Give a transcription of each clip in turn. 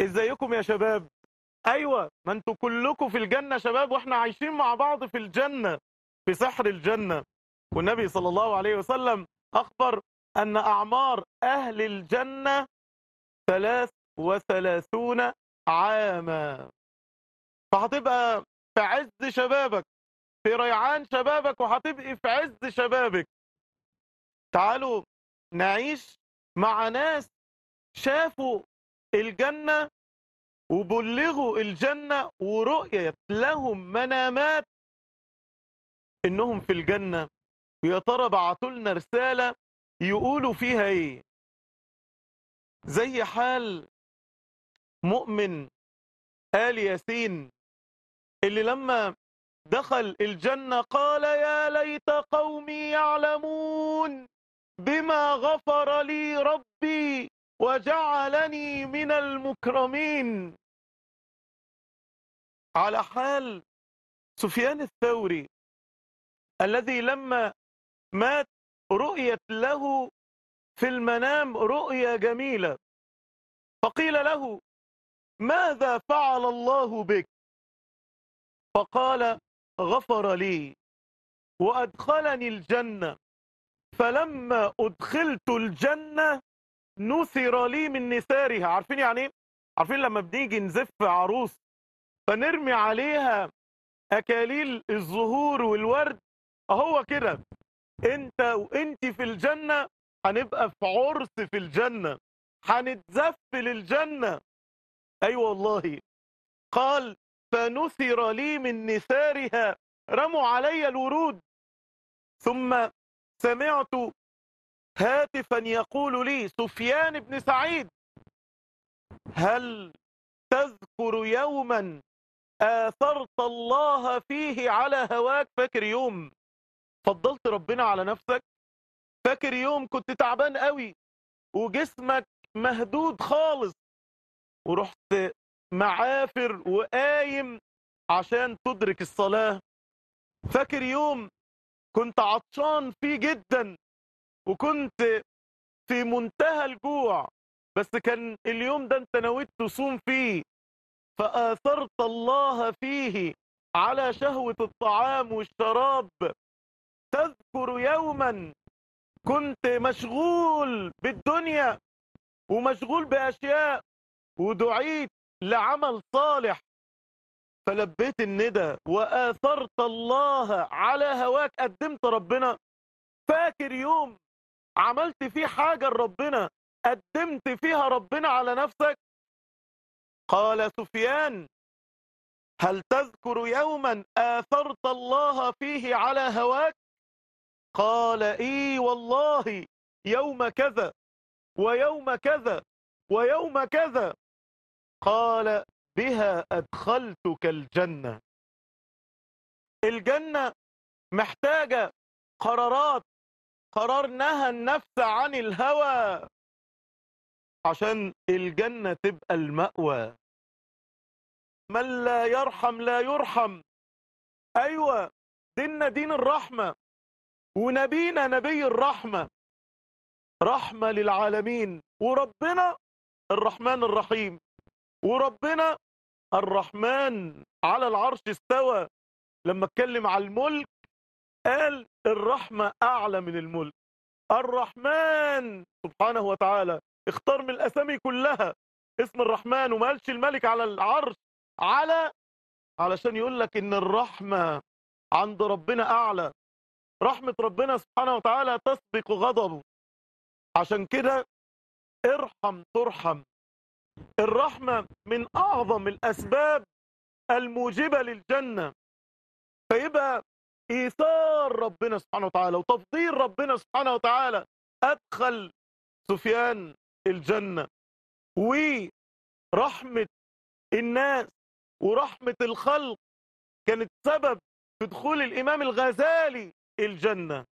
ازيكم يا شباب ايوه ما انتوا كلكم في الجنة شباب واحنا عايشين مع بعض في الجنة في سحر الجنة والنبي صلى الله عليه وسلم اخبر ان اعمار اهل الجنة ثلاث وثلاثون عاما فهتبقى في عز شبابك في ريعان شبابك وهتبقي في عز شبابك تعالوا نعيش مع ناس شافوا الجنة وبلغوا الجنة ورؤيت لهم منامات انهم في الجنة ويا ترى بعتوا لنا رسالة يقولوا فيها ايه زي حال مؤمن آل ياسين اللي لما دخل الجنة قال يا ليت قومي يعلمون بما غفر لي ربي وجعلني من المكرمين على حال سفيان الثوري الذي لما مات رؤيت له في المنام رؤيا جميلة فقيل له ماذا فعل الله بك فقال غفر لي وأدخلني الجنة فلما أدخلت الجنة نثر لي من نثارها عارفين يعني ايه عارفين لما بنيجي نزف عروس فنرمي عليها أكاليل الزهور والورد اهو كده انت وانت في الجنة هنبقى في عرس في الجنة هنتزف للجنة ايوه والله قال فنثر لي من نثارها رموا علي الورود ثم سمعت هاتفا يقول لي سفيان بن سعيد هل تذكر يوما آثرت الله فيه على هواك فاكر يوم فضلت ربنا على نفسك فاكر يوم كنت تعبان قوي وجسمك مهدود خالص ورحت معافر وقايم عشان تدرك الصلاة فاكر يوم كنت عطشان فيه جدا وكنت في منتهى الجوع بس كان اليوم ده انت نويت تصوم فيه فآثرت الله فيه على شهوة الطعام والشراب تذكر يوما كنت مشغول بالدنيا ومشغول بأشياء ودعيت لعمل صالح فلبيت الندى وآثرت الله على هواك قدمت ربنا فاكر يوم عملت فيه حاجة لربنا قدمت فيها ربنا على نفسك قال سفيان هل تذكر يوما آثرت الله فيه على هواك قال اي والله يوم كذا ويوم كذا ويوم كذا قال بها أدخلتك الجنة الجنة محتاجة قرارات قرار نهى النفس عن الهوى عشان الجنة تبقى المأوى من لا يرحم لا يرحم أيوة ديننا دين الرحمة ونبينا نبي الرحمة رحمة للعالمين وربنا الرحمن الرحيم وربنا الرحمن على العرش استوى لما اتكلم على الملك قال الرحمة أعلى من الملك الرحمن سبحانه وتعالى اختار من الأسامي كلها اسم الرحمن وما قالش الملك على العرش على علشان يقول لك ان الرحمة عند ربنا أعلى رحمة ربنا سبحانه وتعالى تسبق غضبه عشان كده ارحم ترحم الرحمة من أعظم الأسباب الموجبة للجنة فيبقى إيثار ربنا سبحانه وتعالى وتفضيل ربنا سبحانه وتعالى أدخل سفيان الجنة ورحمة الناس ورحمة الخلق كانت سبب في دخول الإمام الغزالي الجنة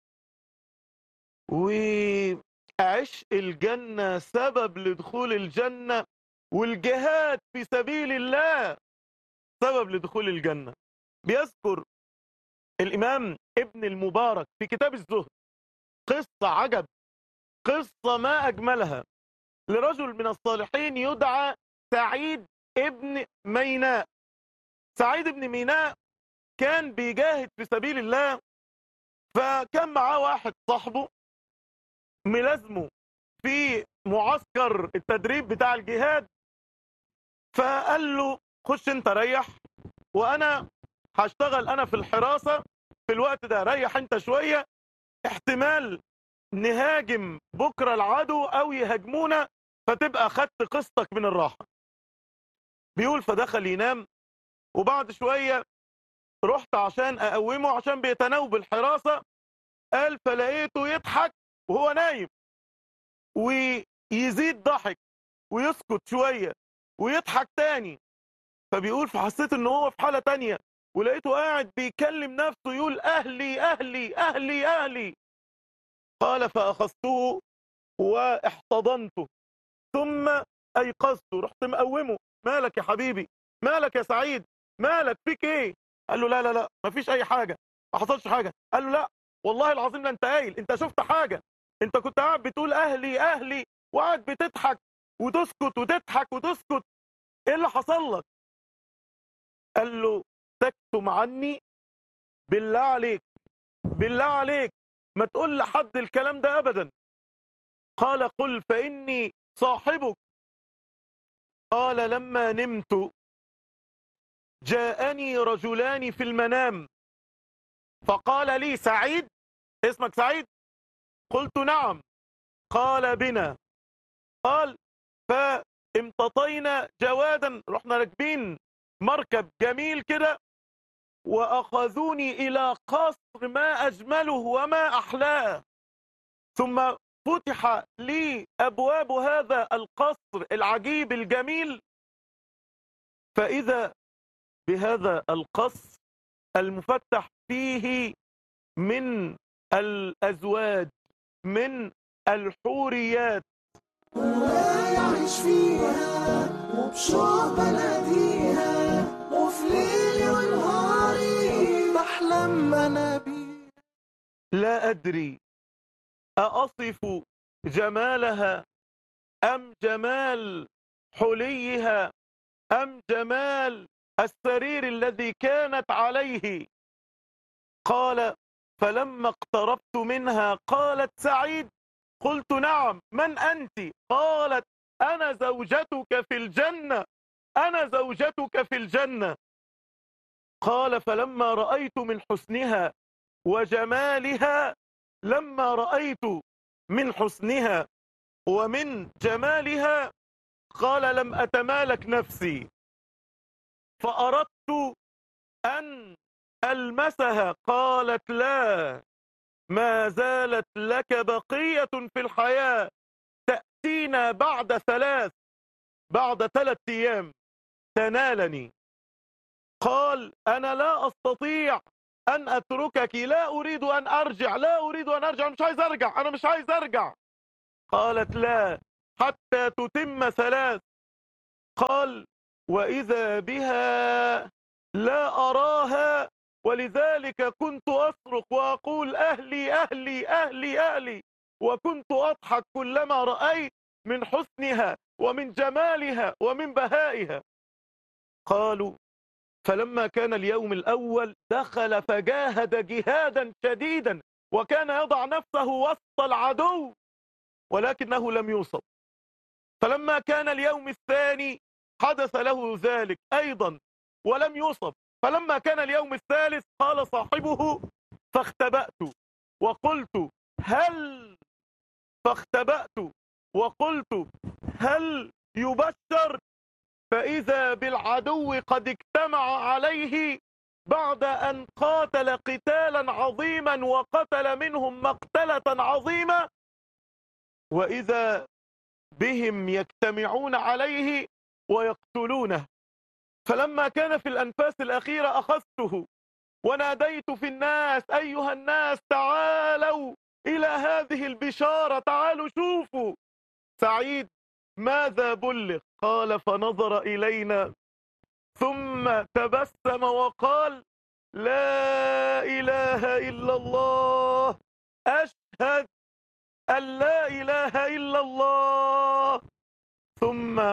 وعشق الجنة سبب لدخول الجنة والجهاد في سبيل الله سبب لدخول الجنة بيذكر الإمام ابن المبارك في كتاب الزهد قصة عجب قصة ما أجملها لرجل من الصالحين يدعى سعيد ابن ميناء سعيد بن ميناء كان بيجاهد في سبيل الله فكان معاه واحد صاحبه ملازمه في معسكر التدريب بتاع الجهاد فقال له خش انت ريح وانا هشتغل انا في الحراسة في الوقت ده ريح انت شوية احتمال نهاجم بكرة العدو او يهاجمونا فتبقى خدت قسطك من الراحة بيقول فدخل ينام وبعد شوية رحت عشان اقومه عشان بيتناوب الحراسة قال فلقيته يضحك وهو نايم ويزيد ضحك ويسكت شوية ويضحك تاني فبيقول فحسيت ان هو في حالة تانية ولقيته قاعد بيكلم نفسه يقول اهلي اهلي اهلي اهلي قال فاخذته واحتضنته ثم ايقظته رحت مقومه مالك يا حبيبي مالك يا سعيد مالك فيك ايه قال له لا لا لا مفيش اي حاجة ما حصلش حاجة قال له لا والله العظيم لا انت قايل انت شفت حاجة انت كنت قاعد بتقول اهلي اهلي وقاعد بتضحك وتسكت وتضحك وتسكت ايه اللي حصل لك قال له تكتم عني بالله عليك بالله عليك ما تقول لحد الكلام ده ابدا قال قل فاني صاحبك قال لما نمت جاءني رجلان في المنام فقال لي سعيد اسمك سعيد قلت نعم قال بنا قال فامتطينا جوادا رحنا راكبين مركب جميل كده واخذوني الى قصر ما اجمله وما احلاه ثم فتح لي ابواب هذا القصر العجيب الجميل فاذا بهذا القصر المفتح فيه من الازواج من الحوريات ولا يعيش فيها وبشوق بلديها وفي ليلي ونهاري بحلم انا بيها لا أدري أأصف جمالها أم جمال حليها أم جمال السرير الذي كانت عليه قال فلما اقتربت منها قالت سعيد قلت نعم من أنت قالت أنا زوجتك في الجنة أنا زوجتك في الجنة قال فلما رأيت من حسنها وجمالها لما رأيت من حسنها ومن جمالها قال لم أتمالك نفسي فأردت أن ألمسها قالت لا ما زالت لك بقية في الحياة تأتينا بعد ثلاث بعد ثلاث أيام تنالني قال أنا لا أستطيع أن أتركك لا أريد أن أرجع لا أريد أن أرجع مش عايز أرجع أنا مش عايز أرجع قالت لا حتى تتم ثلاث قال وإذا بها لا أراها ولذلك كنت أصرخ وأقول أهلي أهلي أهلي أهلي وكنت أضحك كلما رأيت من حسنها ومن جمالها ومن بهائها قالوا فلما كان اليوم الأول دخل فجاهد جهادا شديدا وكان يضع نفسه وسط العدو ولكنه لم يوصل فلما كان اليوم الثاني حدث له ذلك أيضا ولم يوصف فلما كان اليوم الثالث قال صاحبه فاختبأت وقلت هل فاختبأت وقلت هل يبشر فإذا بالعدو قد اجتمع عليه بعد أن قاتل قتالا عظيما وقتل منهم مقتلة عظيمة وإذا بهم يجتمعون عليه ويقتلونه فلما كان في الأنفاس الأخيرة أخذته وناديت في الناس أيها الناس تعالوا إلى هذه البشارة تعالوا شوفوا سعيد ماذا بلغ قال فنظر إلينا ثم تبسم وقال لا إله إلا الله أشهد أن لا إله إلا الله ثم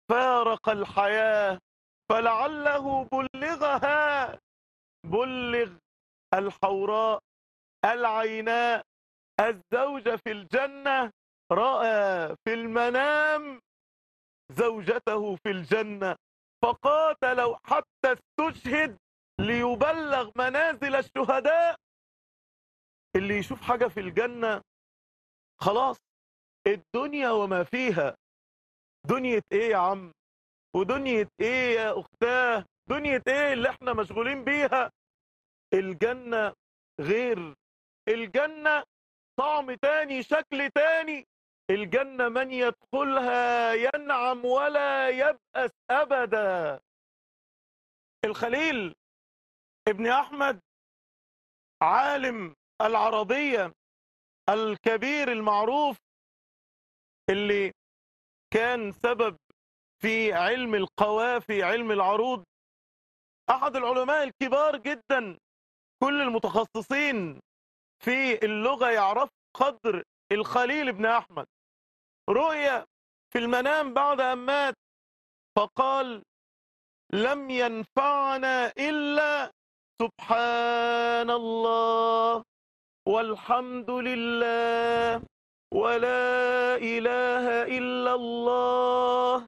فارق الحياة فلعله بلغها بلغ الحوراء العيناء الزوجة في الجنة رأى في المنام زوجته في الجنة فقاتلوا حتى استشهد ليبلغ منازل الشهداء اللي يشوف حاجة في الجنة خلاص الدنيا وما فيها دنيا ايه يا عم ودنيا ايه يا اختاه دنيا ايه اللي احنا مشغولين بيها الجنة غير الجنة طعم تاني شكل تاني الجنة من يدخلها ينعم ولا يبأس أبدا الخليل ابن أحمد عالم العربية الكبير المعروف اللي كان سبب في علم القوافي علم العروض أحد العلماء الكبار جدا كل المتخصصين في اللغة يعرف قدر الخليل بن أحمد رؤيا في المنام بعد أن مات فقال لم ينفعنا إلا سبحان الله والحمد لله ولا إله إلا الله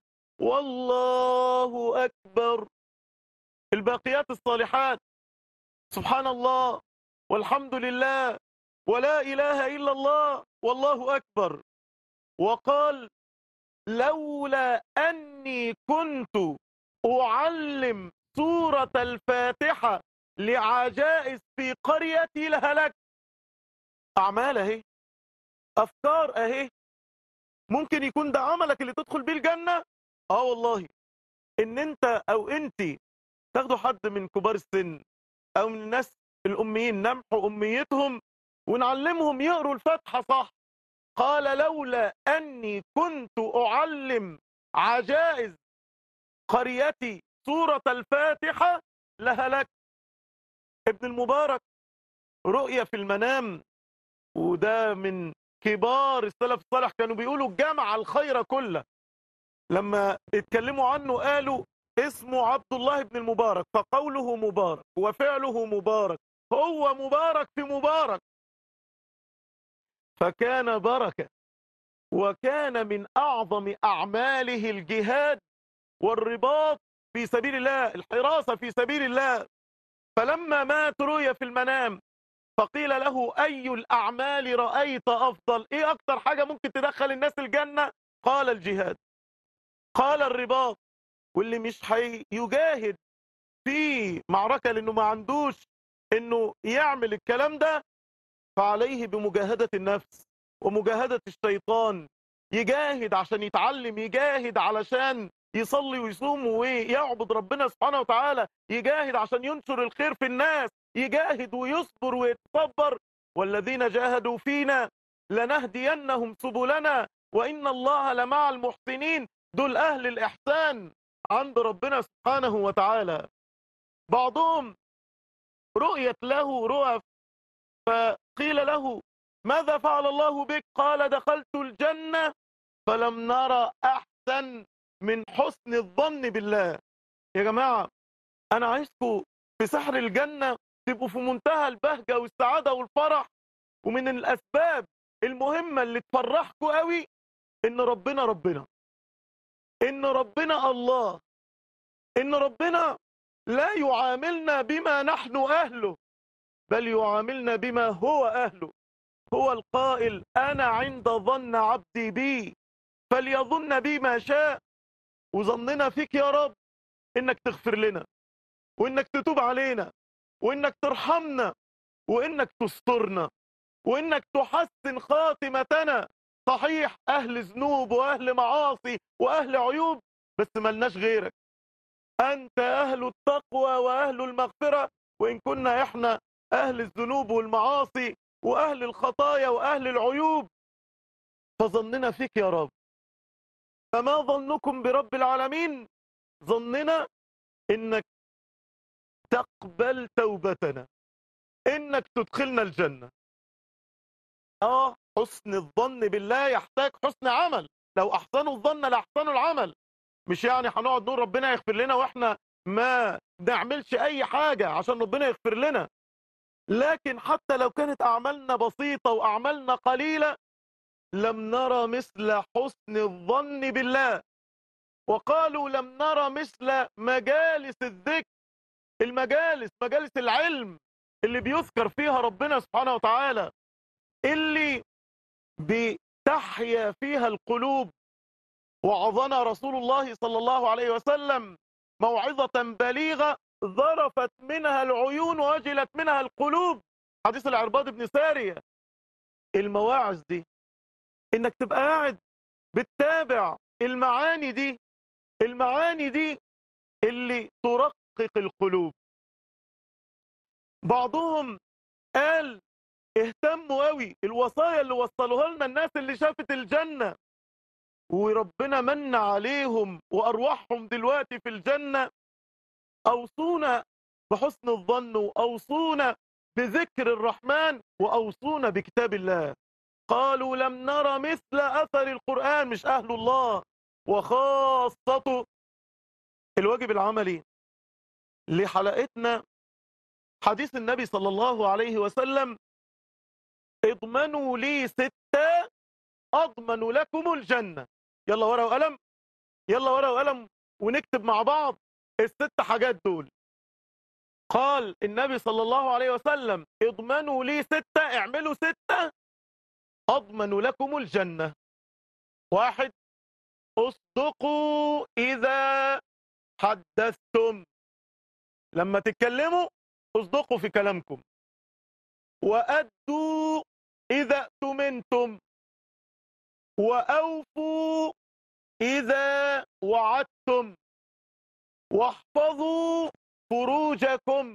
والله أكبر الباقيات الصالحات سبحان الله والحمد لله ولا إله إلا الله والله أكبر وقال لولا أني كنت أعلم سورة الفاتحة لعجائز في قريتي لهلك أعمال أهي أفكار أهي ممكن يكون ده عملك اللي تدخل بيه الجنة آه والله إن أنت أو أنت تاخدوا حد من كبار السن أو من الناس الأميين نمحوا أميتهم ونعلمهم يقروا الفاتحة صح قال لولا أني كنت أعلم عجائز قريتي سورة الفاتحة لهلك ابن المبارك رؤية في المنام وده من كبار السلف الصالح كانوا بيقولوا جمع الخير كله لما اتكلموا عنه قالوا اسمه عبد الله بن المبارك فقوله مبارك وفعله مبارك هو مبارك في مبارك فكان بركة وكان من أعظم أعماله الجهاد والرباط في سبيل الله الحراسة في سبيل الله فلما مات رؤيا في المنام فقيل له أي الأعمال رأيت أفضل إيه أكتر حاجة ممكن تدخل الناس الجنة قال الجهاد قال الرباط واللي مش هيجاهد في معركة لأنه ما عندوش أنه يعمل الكلام ده فعليه بمجاهدة النفس ومجاهدة الشيطان يجاهد عشان يتعلم يجاهد علشان يصلي ويصوم ويعبد ربنا سبحانه وتعالى يجاهد عشان ينشر الخير في الناس يجاهد ويصبر ويتصبر والذين جاهدوا فينا لنهدينهم سبلنا وإن الله لمع المحسنين دول أهل الإحسان عند ربنا سبحانه وتعالى بعضهم رؤيت له رؤى فقيل له ماذا فعل الله بك قال دخلت الجنة فلم نرى أحسن من حسن الظن بالله يا جماعة أنا عايزكم في سحر الجنة تبقوا في منتهى البهجة والسعادة والفرح ومن الأسباب المهمة اللي تفرحكوا قوي إن ربنا ربنا إن ربنا الله إن ربنا لا يعاملنا بما نحن أهله بل يعاملنا بما هو أهله هو القائل أنا عند ظن عبدي بي فليظن بي ما شاء وظننا فيك يا رب إنك تغفر لنا وإنك تتوب علينا وإنك ترحمنا وإنك تسترنا وإنك تحسن خاتمتنا صحيح أهل ذنوب وأهل معاصي وأهل عيوب بس ملناش غيرك أنت أهل التقوى وأهل المغفرة وإن كنا إحنا أهل الذنوب والمعاصي وأهل الخطايا وأهل العيوب فظننا فيك يا رب فما ظنكم برب العالمين ظننا إنك تقبل توبتنا إنك تدخلنا الجنة آه حسن الظن بالله يحتاج حسن عمل لو أحسنوا الظن لأحسنوا العمل مش يعني هنقعد نقول ربنا يغفر لنا واحنا ما نعملش اي حاجة عشان ربنا يغفر لنا لكن حتى لو كانت اعمالنا بسيطة واعمالنا قليلة لم نرى مثل حسن الظن بالله وقالوا لم نرى مثل مجالس الذكر المجالس مجالس العلم اللي بيذكر فيها ربنا سبحانه وتعالى اللي بتحيا فيها القلوب وعظنا رسول الله صلى الله عليه وسلم موعظة بليغة ذرفت منها العيون ووجلت منها القلوب حديث العرباض بن سارية المواعظ دي انك تبقى قاعد بتتابع المعاني دي المعاني دي اللي ترقق القلوب بعضهم قال اهتموا قوي الوصايا اللي وصلوها لنا الناس اللي شافت الجنة وربنا من عليهم وارواحهم دلوقتي في الجنة اوصونا بحسن الظن واوصونا بذكر الرحمن واوصونا بكتاب الله قالوا لم نرى مثل اثر القرآن مش اهل الله وخاصته الواجب العملي لحلقتنا حديث النبي صلى الله عليه وسلم اضمنوا لي ستة اضمن لكم الجنة يلا ورقة وقلم يلا ورقة وقلم ونكتب مع بعض الست حاجات دول قال النبي صلى الله عليه وسلم اضمنوا لي ستة اعملوا ستة اضمن لكم الجنة واحد اصدقوا اذا حدثتم لما تتكلموا اصدقوا في كلامكم وأدوا إذا اؤتمنتم وأوفوا إذا وعدتم واحفظوا فروجكم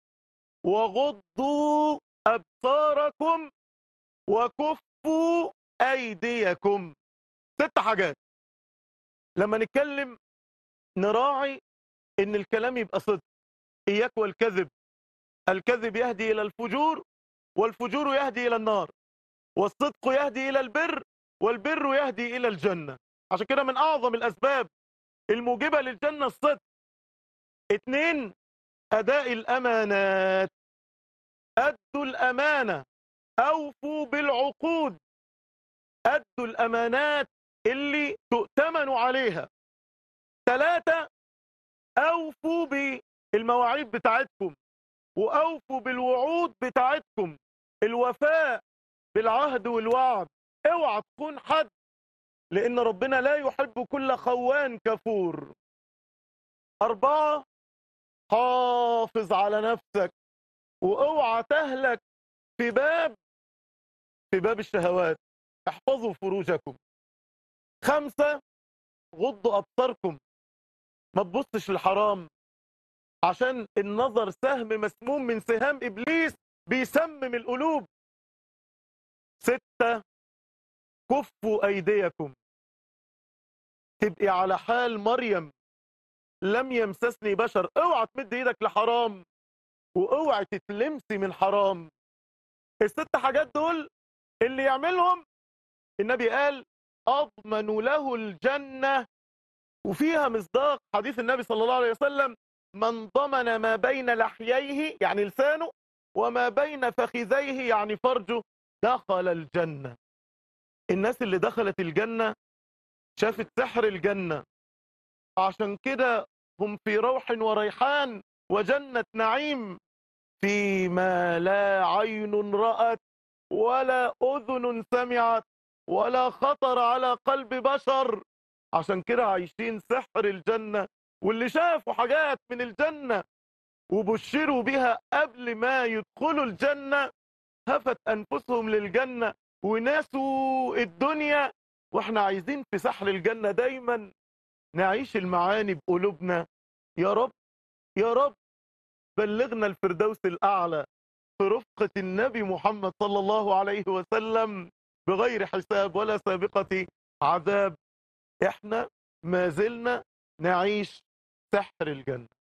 وغضوا أبصاركم وكفوا أيديكم ست حاجات لما نتكلم نراعي ان الكلام يبقى صدق اياك والكذب الكذب يهدي الى الفجور والفجور يهدي الى النار والصدق يهدي الى البر والبر يهدي الى الجنة عشان كده من اعظم الاسباب الموجبة للجنة الصدق اتنين اداء الامانات ادوا الامانة اوفوا بالعقود ادوا الامانات اللي تؤتمنوا عليها ثلاثة اوفوا بالمواعيد بتاعتكم واوفوا بالوعود بتاعتكم الوفاء بالعهد والوعد اوعى تكون حد لان ربنا لا يحب كل خوان كفور اربعة حافظ على نفسك واوعى تهلك في باب في باب الشهوات احفظوا فروجكم خمسة غضوا ابصاركم ما تبصش للحرام عشان النظر سهم مسموم من سهام ابليس بيسمم القلوب ستة كفوا ايديكم تبقي على حال مريم لم يمسسني بشر اوعى تمد ايدك لحرام واوعى تتلمسي من حرام الست حاجات دول اللي يعملهم النبي قال اضمن له الجنة وفيها مصداق حديث النبي صلى الله عليه وسلم من ضمن ما بين لحييه يعني لسانه وما بين فخذيه يعني فرجه دخل الجنة الناس اللي دخلت الجنة شافت سحر الجنة عشان كده هم في روح وريحان وجنة نعيم فيما لا عين رأت ولا أذن سمعت ولا خطر على قلب بشر عشان كده عايشين سحر الجنة واللي شافوا حاجات من الجنة وبشروا بها قبل ما يدخلوا الجنة هفت أنفسهم للجنة وناسوا الدنيا واحنا عايزين في سحر الجنة دايما نعيش المعاني بقلوبنا يا رب يا رب بلغنا الفردوس الأعلى في رفقة النبي محمد صلى الله عليه وسلم بغير حساب ولا سابقة عذاب احنا ما زلنا نعيش سحر الجنة